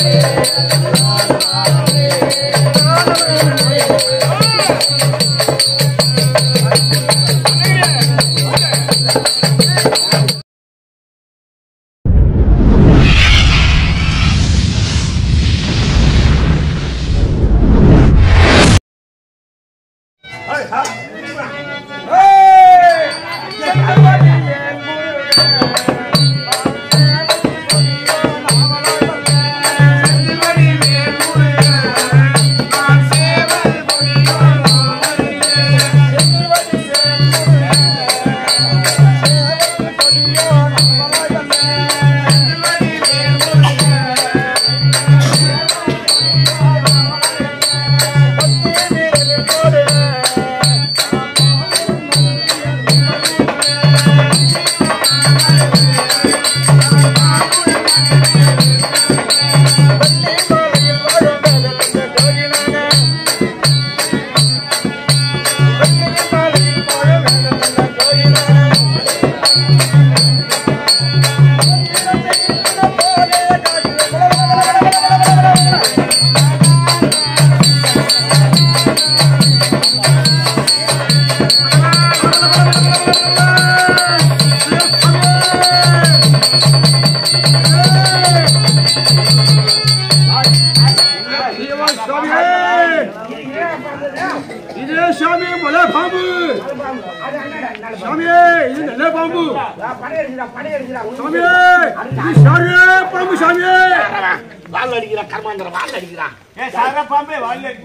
இதே சாமி மலை பாம்பு சாமியே இது நல்ல பாம்பு சாமியே இது சாமியே பாம்பு சாமியே வால் அடிக்கிறான் கர்மாந்திரம் வால் அடிக்கிறான் அதே சாமி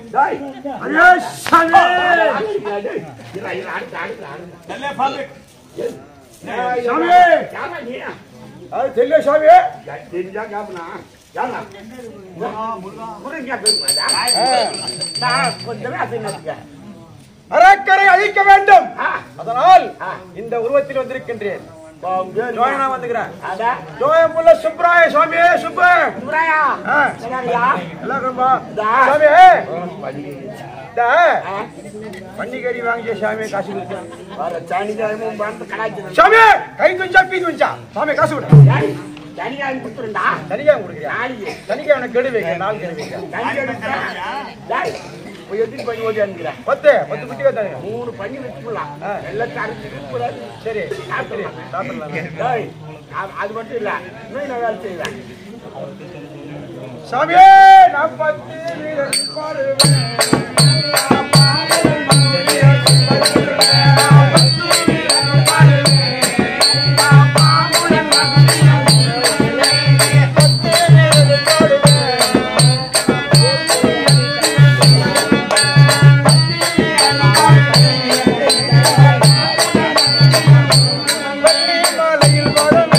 இரா, இரா, அடுத்து, அடுத்து, அடுத்து. சாமியே யாரா நீ? அது தெரியல சாமியே யா- தெரிஞ்சா கேப்பனா? யாரா? முருகன் பெருமாளா? நான் கொஞ்சமே அசைனத்துக்கு. அறக்கரை அழிக்க வேண்டும் ஆ, அதனால் ஆ. இந்த உருவத்தில் வந்திருக்கின்றேன் ஜோயனா வந்துக்கிறேன் அடா, ஜோயமுள்ள சுப்ராய சுவாமியே சுப்பு சுப்ராயா, ஆ. சரியா? எல்லாம் ரொம்ப தா. சாமியே இந்த ஆ, பண்டிகரி வாங்கிய சாமியை காசு கொடுத்தேன் வர சனிக்கிழமையும் வந்து கலாய்ச்சிட்டு சாமி கை துஞ்சா பீ துஞ்சா சாமி காசு கொடு டேய், சனிக்கிழமை கொடுத்துருண்டா. தனிக்காய் கொடுக்குறியா நாளைக்கு. தனிக்காய் உனக்கு கெடு வைக்க நாள் கெடு வைக்க சனிக்கிழமை டேய், போய் எத்தனை பண்ணி ஓடி அனுப்புகிறேன் பத்து பத்து குட்டி வந்தாங்க மூணு பண்ணி வச்சுக்கலாம் ஆ. எல்லாத்தையும் அரைச்சிட்டு கூடாது சரி சாப்பிடலாம். சாப்பிடலாம் டேய், அது- அது மட்டும் இல்ல இன்னும் நான் வேலை செய்வேன் சாமியே நான் பத்து வீரன் பாடுவேன் மலையில் வாழும்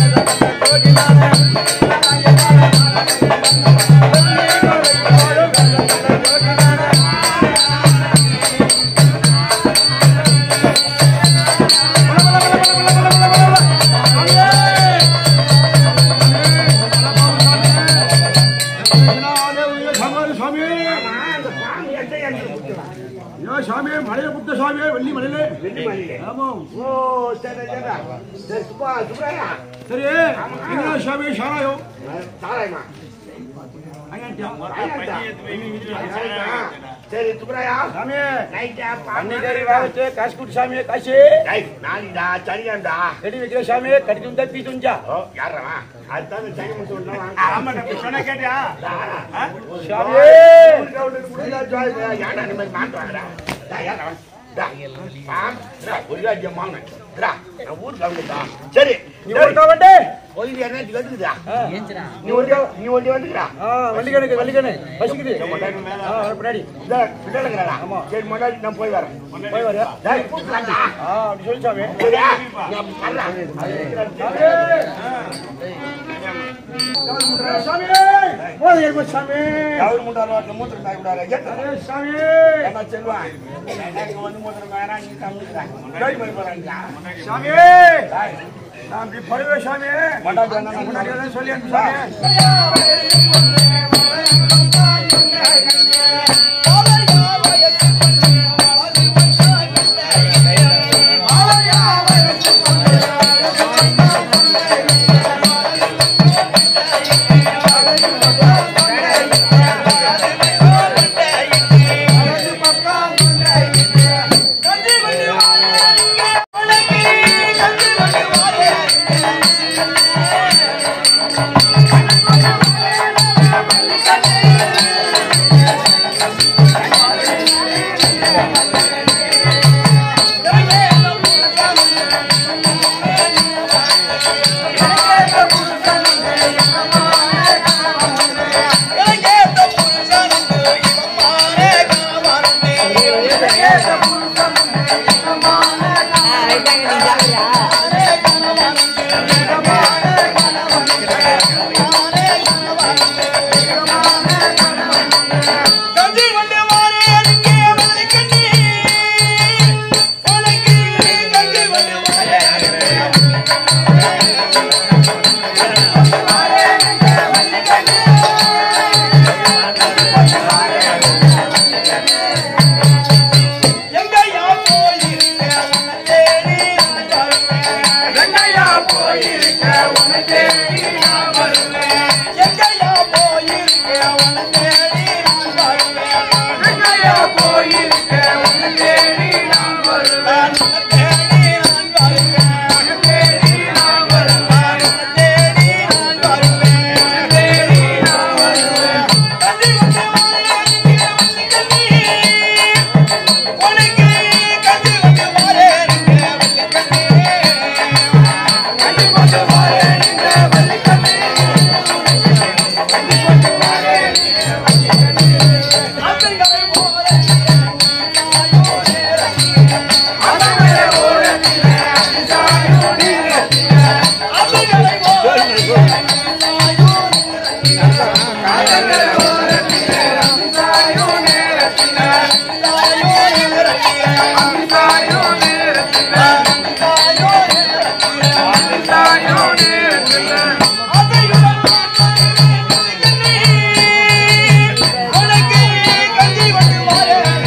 சாமி ஆமா, அந்த பாம்பு எட்டை எனக்கு கொடுத்துருவான். சாமி மலையில புத்த சாமி வெள்ளி மலையில வெள்ளி மலையிலே. ஆமா ஓ, சரி, சரி. சரி, சுப்பா, சுப்பராயா. சரி என்ன சாமி சாராயம் சாராயமா? சாராயத்தா? சாராயமா? சரி, சுப்பராயா. சாமி நைட்டா, பன்னிக்கறி பாம்பு. வாங்கிட்டு காசு கொடுத்து சாமி காசு டேய், நாளைக்குடா, சனிக்கிழமைடா. ரெடி வைக்கிற சாமி கட்டி துண்டா பீ துஞ்சா ஓ, யார்றா அவன்? அதுதான் இந்த சனி முத்து ஒண்ணு வாங்க. ஆ? சாமி ஊருக்கு அவுட்டு முடியல, ஜாலி. ஏன்டா இந்த மாதிரி மாட்டு வாங்குறா? டேய், யார்றா அவன்? டேய், பாம்பு. டேய், ஒரு ராஜ்யம் வாங்கினேன். டேய், நான் ஊருக்கு அவுட்டுடா. சரி நீ ஒருக்கா வண்டி கோயில் என்னாச்சு வந்துக்குதா ஆ. நீ ஒண்டி நீ ஒண்டி வந்துக்கிறா ஆ வள்ளிக்கணுக்கு வள்ளிக்கணு பசிக்குது ஆ வர பின்னாடி இந்த பிள்ளைங்களா ஆமா சரி முன்னாடி நான் போய் வரேன் போய் வர டேய் கூப்பிடலாம்டா ஆ அப்படி சொல்லு சாமி சரியா நான் வர்றேன் சாமி போதும் ஏற்பு சாமி அவர் முண்டார் வாட்டில் மூத்திரம் தாய் விடாத எத்தனை அரே சாமி என்ன சொல்லுவான் எனக்கு வந்து மூத்திரம் வேணாம் நீ கம்மிக்கிறான் டேய் மாதிரி போறாங்க சாமி நான் இப்படி படுவேன் சாமி மண்டாட்டி வேணா முன்னாடி தான் சொல்லி அனுப்பு சாமி டேய் கஞ்சி கொண்டு வாரே அடிக்கே மலை கண்ணி உனக்கு கஞ்சி கொண்டு வாரே எங்கய்யா போயிருக்க உன்னை தேடி நான் வருவேன் எங்கய்யா போயிருக்க உன்னை தேடி நான் வருவேன் எங்கய்யா போயிருக்க உன்னை தேடி நான் வருவேன் எங்கய்யா போயிருக்க உன்னை தேடி நான் வருவேன் உன்னை தேடி நான் வருவேன் உன்னை தேடி நான் வருவேன் உன்னை தேடி நான் வருவேன் உன்னை தேடி நான் வருவேன் கண்ணி வந்து வாரே கண்ணி உனக்கு கஞ்சி வந்து வாரேன் வெள்ளை கண்ணே கஞ்சி வந்து வாரேன் வெள்ளை கண்ணே கஞ்சி வந்து வாரேன் அத்தைகளை ஓரத்திலே சாயோ நேரத்திலே அத்தைகளை ஓரத்திலே சாயோ நேரத்திலே அத்தைகளை ஓரத்திலே சாயோ நேரத்திலே அத்தைகளை ஓரத்திலே சாயோ நேரத்திலே சாயோ நேரத்திலே சாயோ நேரத்திலே சாயோ நேரத்திலே சாயோ நேரத்திலே அதையுடன் உனக்கு கஞ்சி கொண்டு வாரேன்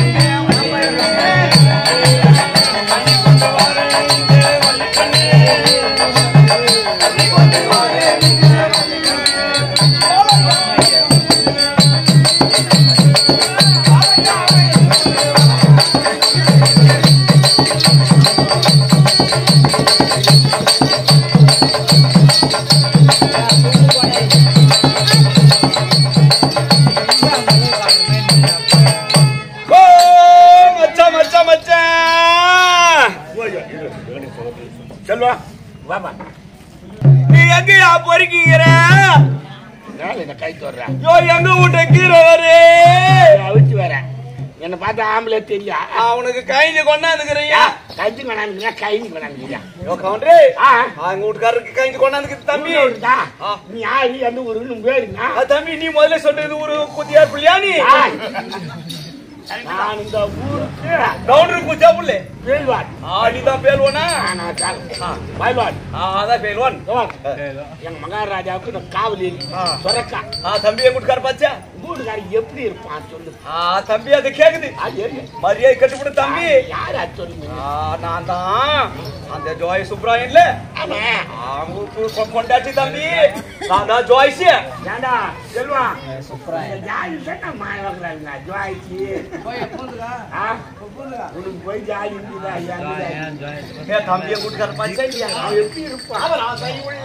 கஞ்சி கொண்டு வாரேன் கண்ணே கஞ்சி கொண்டு வாரேன் ஓ மச்சான் மச்சான் மச்சான் செல்வா வாப்பா நீ எங்கயா பொறுக்கிங்கிற நாள் என்ன கைக்கு வர்றா யோ எங்க வீட்டு கீரை வரு அவிச்சு வரேன் என்னை பார்த்தா ஆம்பளை தெரியா அவனுக்கு கைஞ்சு கொண்டாந்துக்கிறியா கைச்சு கொண்டாந்துக்கிறியா கைஞ்சு கொண்டாந்துக்கிறியா யோ கவுண்டரே ஆ அவங்க வீட்டுக்காரருக்கு கைஞ்சு கொண்டாந்துக்கு தம்பி இருக்கா ஆ. நீ யாரு எந்த ஊருன்னு பேருங்க ஆ, தம்பி நீ முதல்ல சொன்னது ஒரு குத்தியார் புள்ளியா நீ நான் இந்த ஊருக்கு கவுண்டருக்கு குத்தியா புள்ளே பேல்வான் ஆ நீ தான் பேல்வானா நான் பயில்வான் ஆ அதான் பேல்வான் எங்க மகாராஜாவுக்கு இந்த காவலி ஆ. சொரக்கா ஆ தம்பி என் வீட்டுக்கார பாச்சா ஊருக்காரி எப்படி இருப்பான் சொல்லு ஆ தம்பி அது கேக்குது அது என்ன? மரியாதை கட்டுப்படு தம்பி யார் அது சொல்லுங்க ஆ நான் தான் அந்த ஜோய் சுப்ராயன்ல ஆமா அவங்க கொ- கொண்டாச்சு தம்பி நான் தான் ஜோய்ஸ் ஏண்டா செல்வா ஜாலி சொன்னா மாயவங்களாங்க ஜாய்ச்சி ஆ? உனக்கு போய் ஜாலி இருக்குதா ஐயா ஏ தம்பி என் வீட்டுக்கார பாச்சா அவன் எப்படி இருப்பான் அவர் ஆசை உள்ள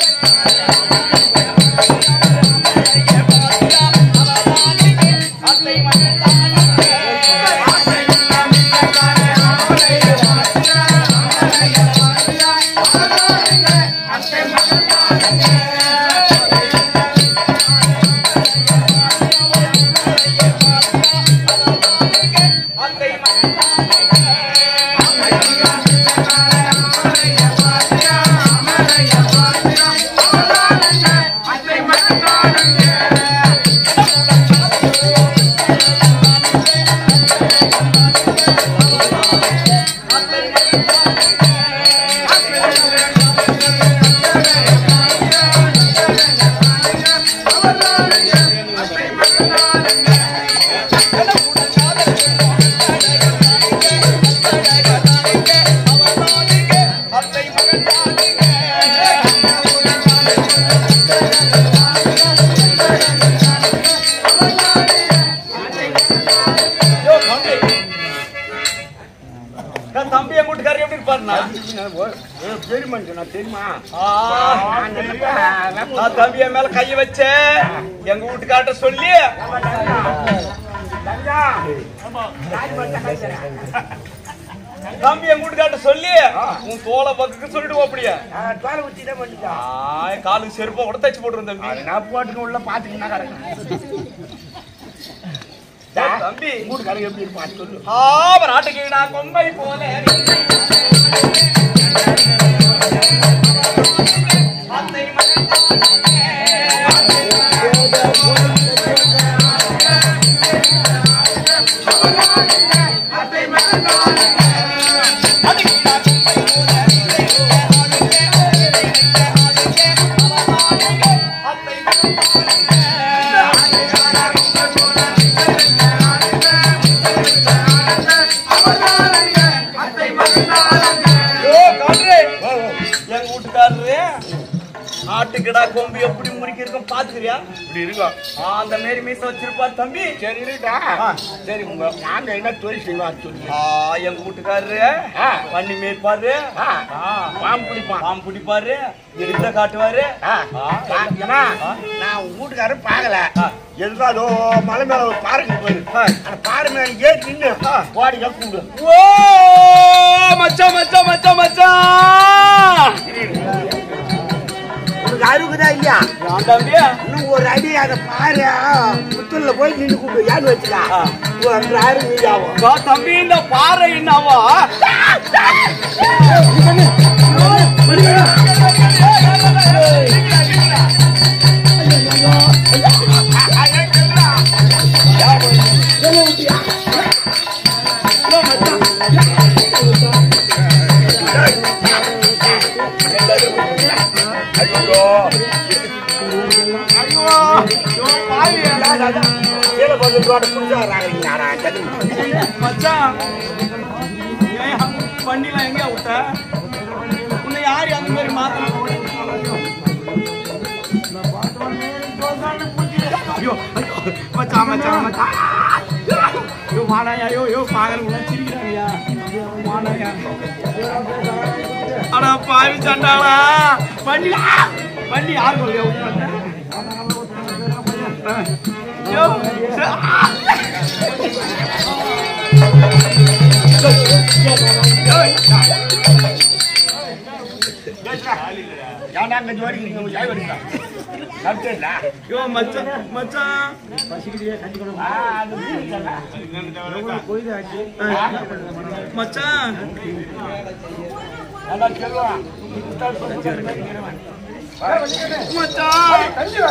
தம்பி என் வீட்டுக்காரர் எப்படி இருப்பாருண்ணா தெரியுமா நான் தெரியுமா ஆ, நான் தம்பி என் மேல கைய வச்ச எங்க வீட்டுக்கார்ட்ட சொல்லி தம்பி என் வீட்டுக்கார்ட்ட சொல்லி உன் தோலை பக்குக்கு சொல்லிடுவோம் அப்படியே தோலை ஊத்தி தான் பண்ணிட்டான் ஆ, காலுக்கு செருப்பா கூட தச்சு போட்டுருந்த தம்பி அது நான் போட்டுக்க உள்ள பாத்துக்கினா கிடக்கும் தம்பி வீட்டுக்காரங்க எப்படி இருப்பான்னு சொல்லு ஆபர் ஆட்டுக்கு நான் கொம்பை போல அத்தை ஐயோ, காட்டுறே. எங்க வீட்டுக்காரரு ஆட்டுக்கிடா கொம்பு எப்படி முறிக்கிருக்கும் பாத்துக்கிறியா இப்படி இருக்கோம் ஆ, அந்த மாரி மீச வச்சிருப்பார் தம்பி சரி இருக்கா சரி உங்க நாங்க என்ன தொழில் செய்வோம் சொல்லு ஆ, எங்க வீட்டுக்காரரு ஆ. பண்ணி மேய்ப்பாரு ஆ, பாம்பு பிடிப்பான் பாம்பு பிடிப்பாரு எடுத்த காட்டுவாரு ஆ, ஆ. பாத்தீங்கன்னா, ஆ. நான் உங்க வீட்டுக்காரர் பார்க்கல ஆ. இருந்தாலும் மலை மேல ஒரு பாறைக்கு போயிரு அந்த பாறை மேல ஏறி நின்று ஓடிக்க கூடு ஓ மச்சான் மச்சான் மச்சான் மச்சான் உனக்கு அறுக்குதா இல்லையா நான் தம்பி இன்னும் ஒரு அடி அந்த பாறை புத்தூர்ல போய் நின்று கூடு யாரு வச்சுக்கா ஆ. ஒரு ரெண்டு ஆயிரம் மீதி ஆகும் இதோ தம்பி இந்த பாறை என்னவா ஐயோ கீழே போட்டு ரோட புடிச்சா வர்றாங்க மச்சான் ஏன் வண்டிலாம் எங்க விட்ட உன்னை யாரு அந்த மாதிரி மாத்தலாம் ஐயோ ஐயோ மச்சான் மச்சான் மச்சான் ஐயோ வாடாயா ஐயோ ஐயோ பாகல சிரிக்கிறாங்கயா வாடாயா அட பாவி சண்டாளா வண்டி வண்டி யார் கொள்ளையா விட்டு ஐயோ ஏன்டா அங்க ஜோடி இருக்கீங்க ஜாய் வருதா கரெக்டா யோ மச்சான் மச்சான் மச்சான் அதான் சொல்லுவான் மச்சான்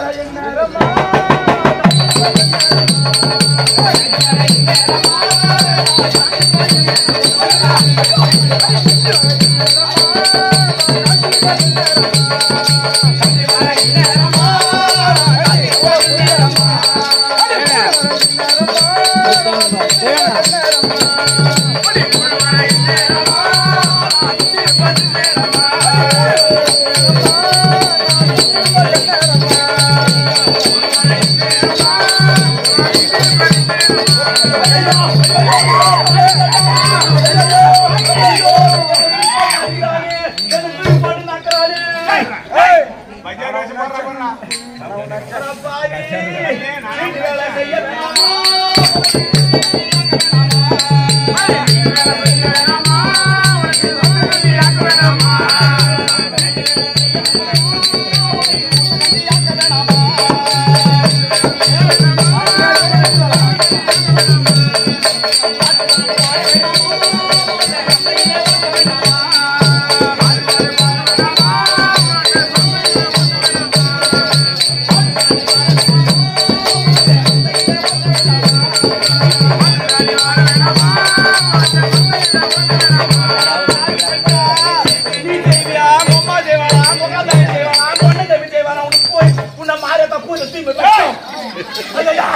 நீ செய்வியா அம்மா செய்வானா முகாதாரி செய்வானா பொண்ணு தம்பி செய்வானா உனக்கு போய் உன்னை மாறிய தப்பு தீ ஐயா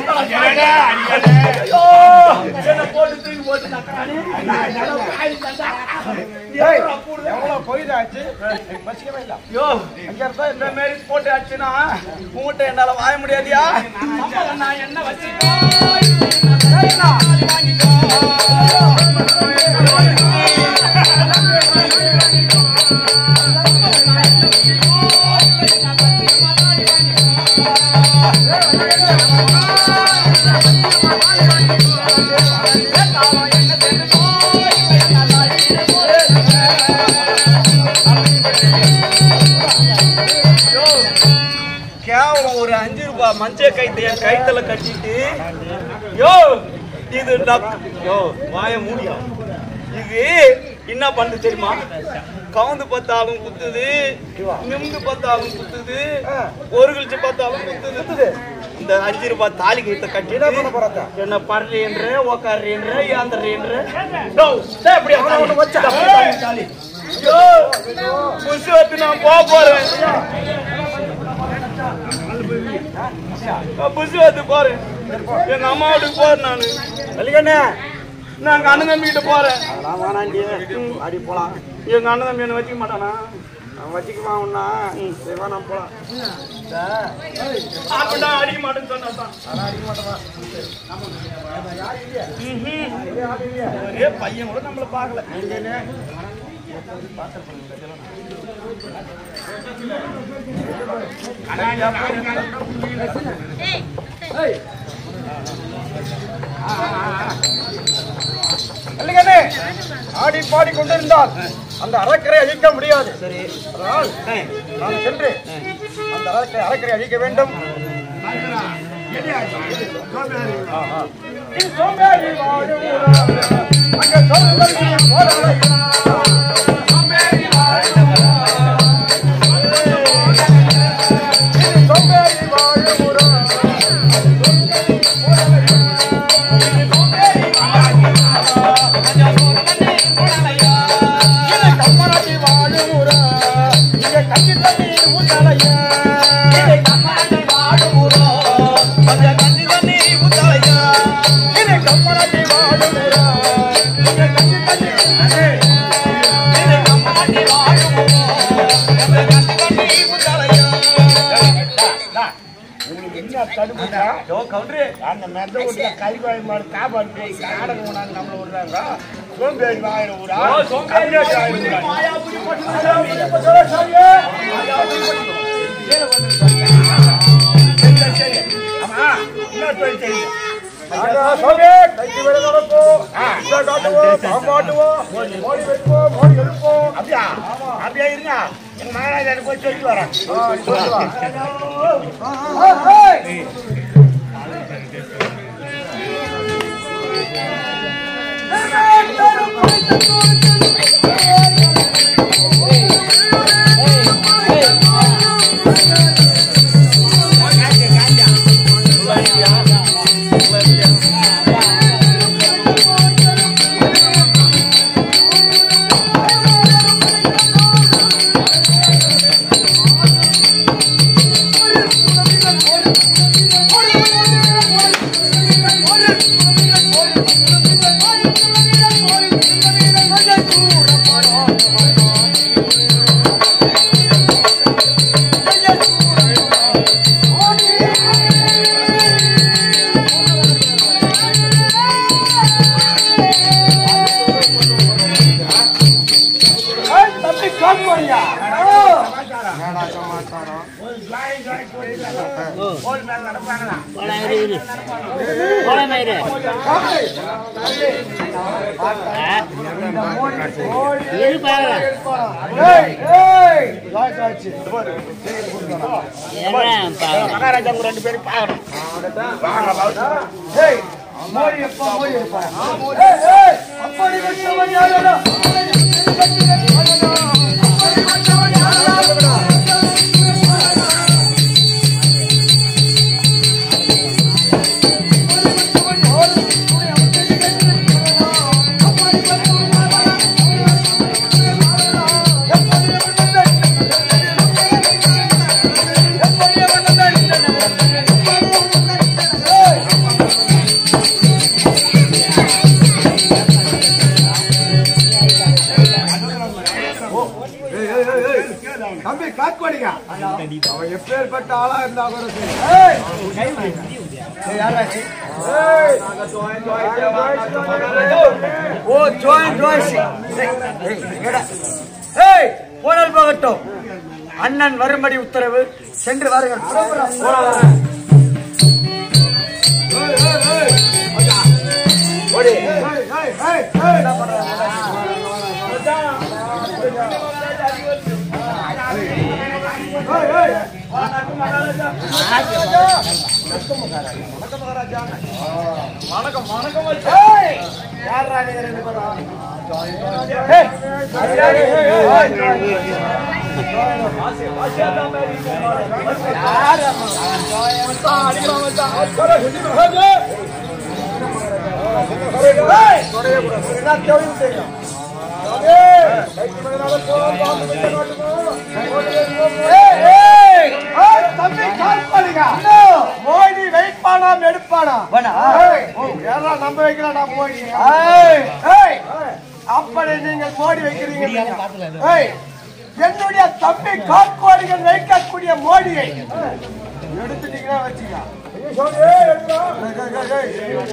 ஐயோ என்ன போட்டு தூக்கி போட்டு நக்கறானே எவ்வளவு பொய்தாச்சு பசிக்கவே இல்ல ஐயோ அங்க இருந்தா இந்த மாதிரி போட்டு ஆச்சுன்னா உங்ககிட்ட என்னால வாய முடியாதியா அம்மா நான் என்ன வச்சுக்கோ கேவலம் ஒரு அஞ்சு பா மஞ்சள் கைத்தை என் கைத்துல கட்டிட்டு யோ இது நப்- யோ வாய மூடியா இது என்ன பண்ணுது தெரியுமா கவுந்து பார்த்தாலும் குத்துது நிமிந்து பார்த்தாலும் குத்துது ஒரு கழிச்சு பார்த்தாலும் குத்துது இந்த அஞ்சு ரூபாய் தாலி கைத்த கட்டி என்ன பண்ண போறதா என்ன பர்றேன்ற உக்காடுறேன்ற ஏந்தறேன்ற டோ டேய் அப்படி அவன ஒண்ணு வச்சா தாலி யோ புஷ் வந்து நான் போக போறேன் புஷ் வந்து பாரு எங்க அம்மா வீட்டுக்கு போறேன் நானு வலிக்கண்ணே நான் எங்க அண்ணன் தம்பி கிட்ட போறேன் அடி போலாம் எங்க அண்ணன் தம்பி என்ன வச்சுக்க மாட்டானா அவன் வச்சுக்குமா உன்னா சரி வா நான் போலாம் ஆமாண்டா அடிக்க மாட்டேன்னு சொன்னாதான் ம்ஹும். ஒரே பையன் கூட நம்மள பார்க்கல இல்லைங்கண்ணே ஆடி பாடி கொண்டிருந்தால் அந்த அறக்கரை அழிக்க முடியாது சரி அதனால் நான் சென்று அந்த அறக்கரை அறக்கரை அழிக்க வேண்டும் ஆஹா. இது சோம்பேறி வாழும் ஊரா. அங்க சோம்பேறி போராளையா. சோம்பேறி வாழும் ஊரா. இது சோம்பேறி வாழும் ஊரா. இது கம்மராட்டி வாழும் ஊரா. இங்க கஞ்சி தண்ணி ஊத்தலையா. இது கம்மராட்டி வாழும் ஊரா. இங்க கஞ்சி தண்ணி அண்ணே. உங்களுக்கு என்ன தடுப்புடா யோ கவுண்டரு அந்த மெத்த வீட்டுல கறிவாய் மாடு காப்பாடு போய் நாடகம் கொண்டாந்து நம்மள விடுறாங்க சோம்பேறி வாயில ஊரா ஓ, சோம்பேறி கம்மியாட்டி வாயில ஊரா. மாயாபுரி பட்டு சரி, சரி. ஆமா என்ன தொழில் தெரியும் ஆகா, சாமி, கைக்கு வெளியே நடப்போம். இதை காட்டுவோம், பாம்பாட்டுவோம், மோடி வைப்போம், மோடி எடுப்போம். அப்படியா அப்படியா இருங்க எங்க மகாராஜா போய் சொல்லிட்டு வரேன் ஆ, நீ சொல்லிட்டு வா. ஆ, ஏய். ஏய், தம்பி, காசு வாங்கியா? என்னடா சமாச்சாரம்? கோல் மேல நடப்பாங்களா காசு. ஏய், ஏய், லாய்க்கு ஆச்சு. மகாராஜா உங்க ரெண்டு பேரும் பாக்கணும் வாங்க பாத்து ஏய், மோடி எப்பா, மோடி எப்பா? ஏய், ஏய், அப்படி வச்சவன் யாரடா? ஏய், ஏய், ஏய், ஏய். தம்பி காட்பாடிங்க அவன் எப்பேற்பட்ட ஆளா இருந்தா கூட சரி ஏய், கை வைங்க. ஏய், யாரா நீ? ஏய். ஓ ஜோயின் ஜோய்ஸ் ஏய், எங்கடா? ஏய் போனல் போகட்டும் அண்ணன் வரும்படி உத்தரவு சென்று வாருங்கள் போலாம். ஏய், ஏய், ஏய். ஓடி. ஏய், ஏய், ஏய், ஏய். என்ன பண்ற? ஏய், ஏய். வணக்கம் வணக்கம் ஏய், யார்ரா நீங்க ரெண்டு பேரும்? ஏய், அடியாடி, ஏய், ஏய், ஏய். யார் ஏய், என்ன தேவையும் தெரியும். ஏய், ஏய், ஏய், தம்பி, கால் பண்ணுங்க. மோடி வெயிட்பானாம் எடுப்பானா ஏய், யாரா நம்ப வைக்கிறாடா மோடி ஏய், ஏய், அப்படி நீங்கள் மோடி வைக்கிறீங்க நீங்க. ஏய், என்னுடைய தம்பி காட்பாடிகள் வைக்கக்கூடிய மோடியை எடுத்துட்டீங்கன்னா வச்சுக்க ஏய், ஏய், ஏய்,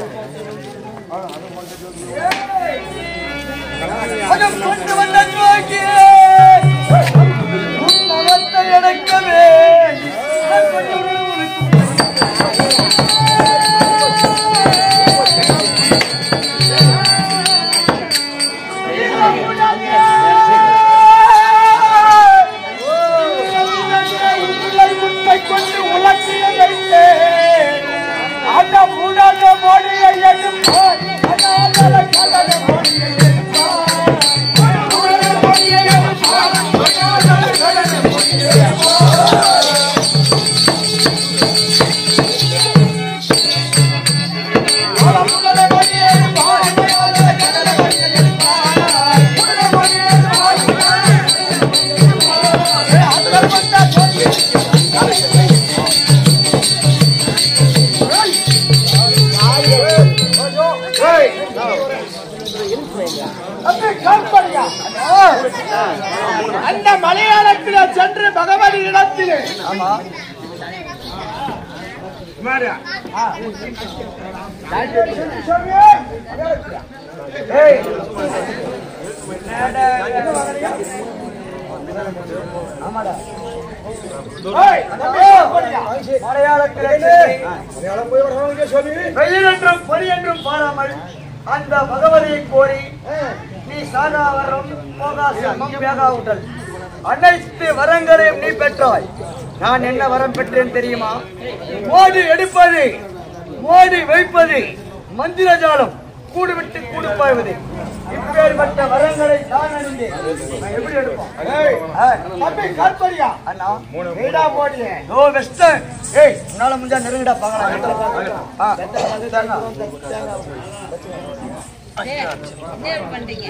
ஏய். மனம் கொண்டு வந்த துரோகியே, உன் மனத்தை அடக்கவே நான் கொஞ்சம் உனக்கு கொண்டு உலகிய வைத்தேன் அந்த மூடாத மோடியை எடுப்பான் அனாதர கலர மோடியை எடுப்பான் மூடாத மோடியை எடுப்பான் அனாதர கலர மோடியை எடுப்பான் மூடாத மோடியை எடுப்பான் அனாதர கலர மோடியை எடுப்பான் மூடாத மோடியை எடுப்பான் ஏ அந்தர் வந்தா சொல்லி அந்த மலையாளத்தில் சென்று பகவதி இடத்திலே வெயில் என்றும் பொறி என்றும் பாராமல் அந்த பகவதியை கோரி நீ சாகாவரம் போகாசம் வேகாவுட்டல் அனைத்து வரங்களையும் நீ பெற்றாய் நான் என்ன வரம் பெற்றேன் தெரியுமா மோடி எடுப்பது மோடி வைப்பது மந்திர ஜாலம் கூடு விட்டு கூடு பாய்வது இப்பேற்பட்ட வரங்களை நான் அறிந்தேன் நான் எப்படி எடுப்போம் தம்பி காற்படியா அண்ணா வீடா போடியே ஓ வெஸ்டர்ன் ஏய் உன்னால முடிஞ்சா நெருங்கடா பார்க்கலாம் ஆ தரணும். என்ன பண்றீங்க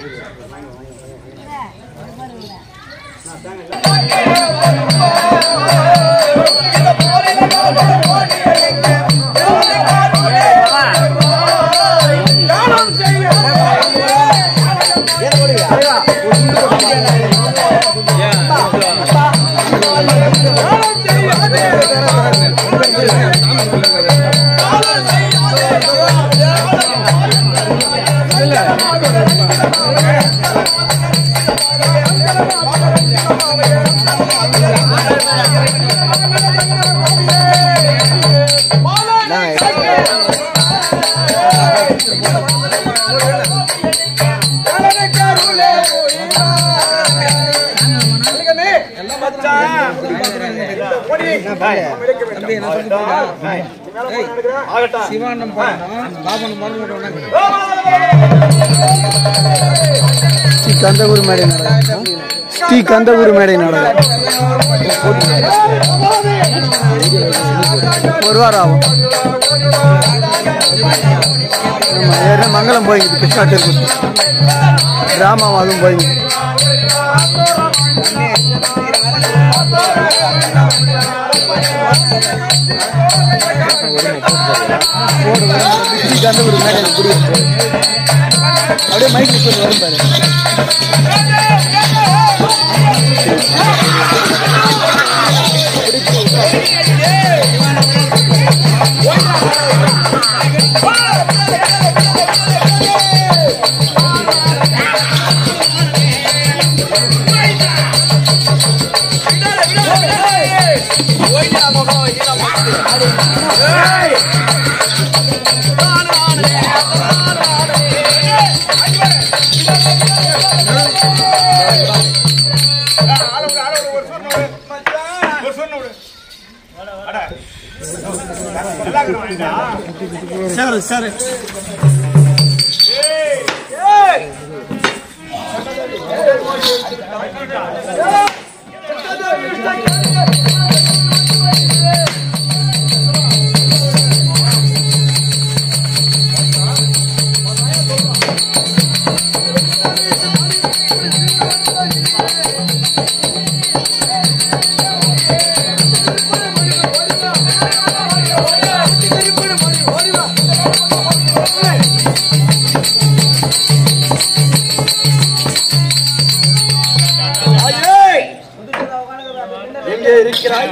சிவானம் ஸ்ரீ கந்தகுரு மேடை நாடகம் ஸ்ரீ கந்தகுரு மேடை நாடகம் ஒரு வாரம் ஆகும் ஆமா, ஏற்கனவே மங்களம் போய்க்குது கிருஷ்ணா திருப்பதி ராமம் அதுவும் போய்க்குது ஸ்ரீ கந்தகுரு மேடையில் குடியிருக்கு அப்படியே மைக்கு சொல்லி வரும் பாரு சரி சரி எங்கே இருக்கிறாய்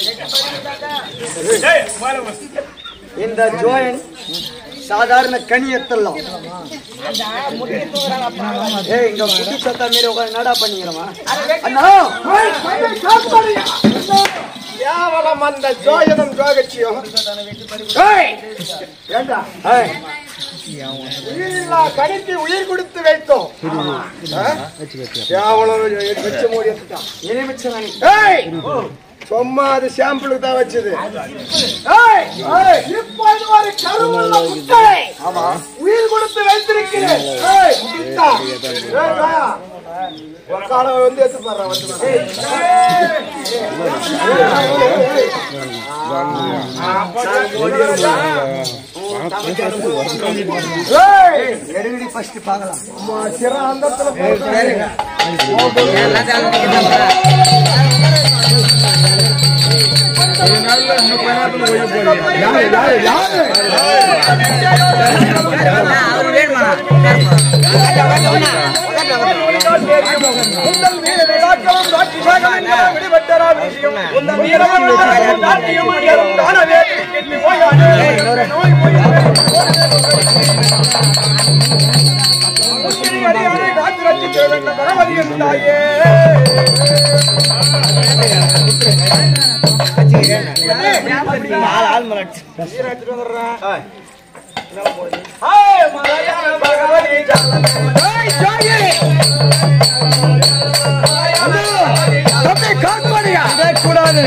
இந்த ஜோயன் சாதாரண கனியத்தெல்லாம் ஏய் இங்க புத்தி சத்தா மீறி உட்காந்து நடா பண்ணிக்கிறமா அண்ணா கேவலம் அந்த ஜோயனும் ஜோகச்சியும் ஏய், ஏண்டா ஏய், உயிரில்லா கணிக்கு உயிர் கொடுத்து வைத்தோம் ஆ? கேவலம் வச்சு மூடி எடுத்துட்டான் எலுமிச்சை மணி. ஏய் சும்மா அது சாம்பிளுக்கு தான் வச்சது ஏய், ஏய், இப்போது ஒரு கருவுள்ள முட்டை ஆமா உயிர் கொடுத்து வைத்திருக்கிறேன் ஏய், முட்டா. ஏய், வாயா. உக்கால வந்து எடுத்து பாரு வந்து பாரு. ஏய், எடுங்கடி ஃபர்ஸ்ட் பார்க்கலாம் அம்மா, சிற அந்தத்துல போட்டு. கூடாது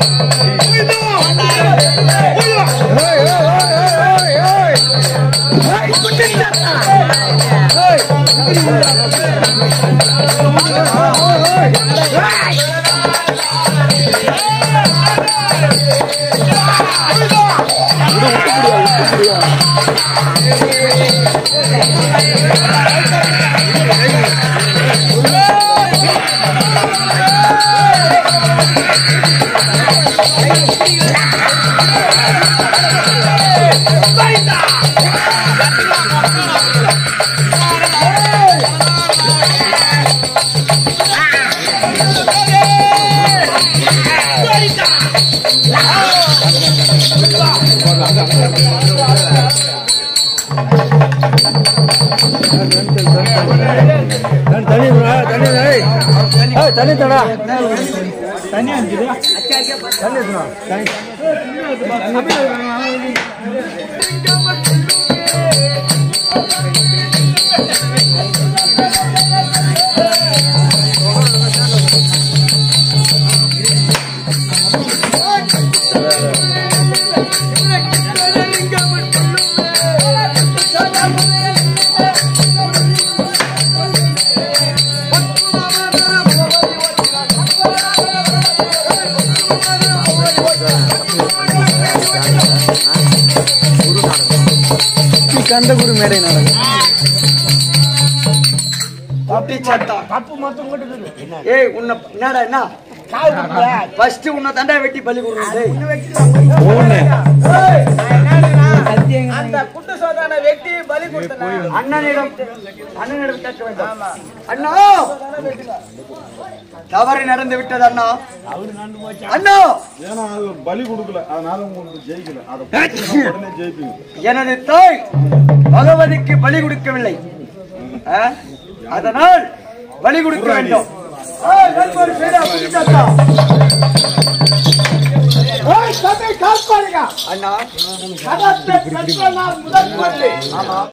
தண்ணி தண்ணி தண்ணி தண்ணி தடா தண்ணி வந்துது தண்ணி தண்ணி கந்தகுரு மேடை நாடகம் குட்டி சத்தா ஏய் உன்னை என்னடா என்ன ஃபர்ஸ்ட் உன்னை தண்டா வெட்டி பலி கொடுக்கணும் அந்த குண்டு சோதான வெட்டி பலி கொடுத்தன அண்ணனிடம் அண்ணனிடம் கேட்க வேண்டும் அண்ணா தவறு நடந்து விட்டது அண்ணா அண்ணா ஏன்னா அது பலி கொடுக்கல அதனால உங்களுக்கு ஜெயிக்கல அதை கொடுத்தா உடனே ஜெயிப்பீங்க எனது தாய் பகவதிக்கு பலி கொடுக்கவில்லை ஆ? அதனால் பலி கொடுக்க வேண்டும் ஏய், நண்பர் சீடா, புடிச்சாத்தா. ஏய், தம்பி, கால் பாருங்க. அண்ணா கடத்தை பெற்ற நாள் முதல் கொண்டு ஆமா